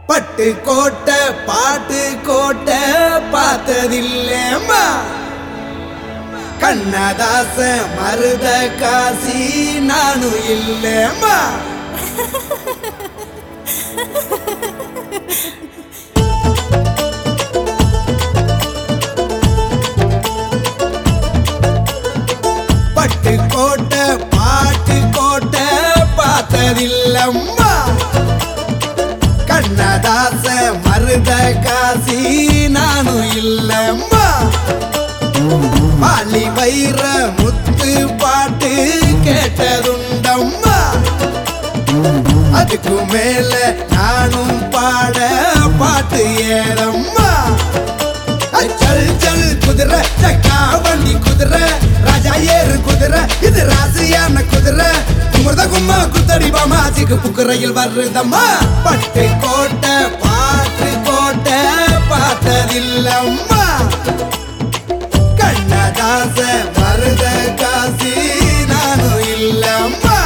பட்டு கோட்டை பாட்டு கோட்டை பார்த்ததில்லேம்மா கண்ணதாச மருத காசி நானும் இல்லேம்மா பட்டு கோட்டை பாட்டு கோட்டை பார்த்ததில்லம்மா கண்ணதாச மருத காசி நானும் இல்லம்மா பாலி வைர முத்து பாட்டு கேட்டதுண்டம்மா அதுக்கு மேல நானும் பாட பாட்டு ஏறம்மா சல் சல் குதிரை சக்கா வண்டி குதிரை ராஜா ஏறு குதிரை இது ராசியான குதிரை குமுறத கும்மா குத்தடி பாமா சிக்கு புக்குறையில் வருதம்மா பட்டு கோட்டை பாட்டு கோட்டை பார்த்ததில்லம்மா கண்ணதாச மருத காசி நானும் இல்லம்மா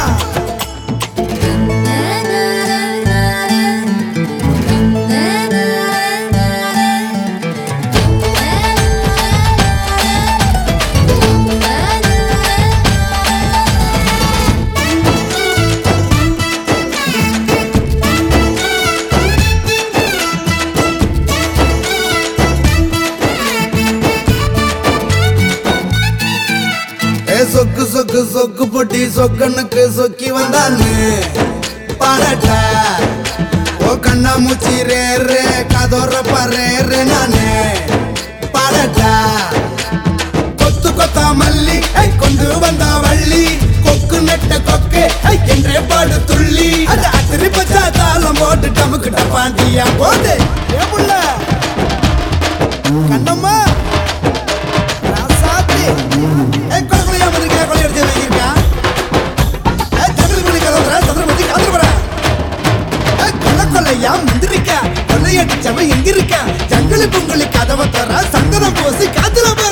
ஏ சொக்கு சொக்கு சொக்கு பொட்டி சொக்கனுக்கு சொக்கி வந்தான்னு பாடட்டா ஓ கண்ணா மூச்சி ரே ரே கதோர பரே ரே நானே பாடட்டா கொத்து கொத்தா மல்லி ஐ கொண்டு வந்தா வள்ளி கொக்கு நெட்ட கொக்கு ஐ என்றே பாடு துள்ளி அது அத்திரி பச்சா தாளம் போட்டு டமுக்கு டப்பாண்டியா போடு ஏ புள்ள கண்ணம்மா ராசாத்தி ஏய் கொலையா மதிக்க கொலை அடிச்சு வைக்கிறா ஏய் சந்திரமணி கலவர சந்திரமணி காதுவர ஏய் கொலை கொலையா முந்திரிக்கா கொலை அடிச்சவன் எங்க இருக்கா ஜங்கலி பொங்கலி கதவை தர சந்தனம் பூசி காத்துல போற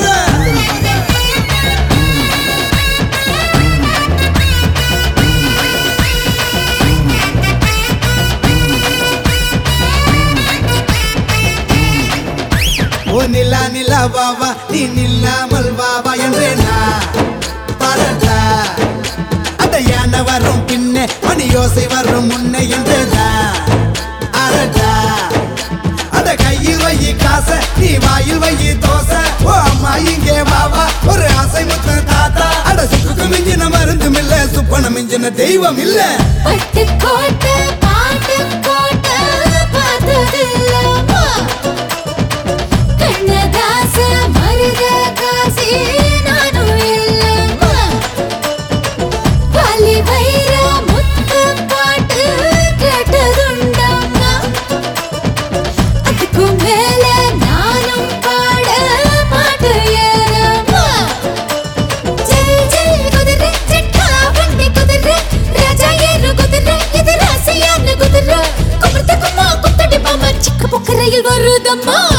ஓ நிலா நிலா வாவா நீ நில்லாமல் வாவா என்றேனா பாடட்டா அந்த யானை வரும் பின்னே மணி யோசை வரும் முன்னே என்றேதா அரட்டா அந்த கையில் வை காச நீ வாயில் வை தோசை ஓ அம்மா இங்கே வாவா ஒரு ஆசை முத்த தாத்தா அட சுக்கு மிஞ்சின மருந்தும் இல்ல சுப்பன மிஞ்சின தெய்வம் இல்ல பட்டு கோட்டை பாட்டு கோட்டை பார்த்ததில்லம்மா கண்ணதாச மருத காசி நானும் இல்லம்மா வலி வைர முத்து பாட்டு கேட்டதுண்டம்மா அதுக்கு மேல நானும் பாட பாட்டு ஏறம்மா ஜெய் ஜெய் குதிரை சிட்டா வண்டி குதிரை ராஜா ஏறு குதிரை இது ராசியான குதிரை கும்பிட்டு கும்மா குத்தடி பாமா சிக்க புக்கரையில் வருதம்மா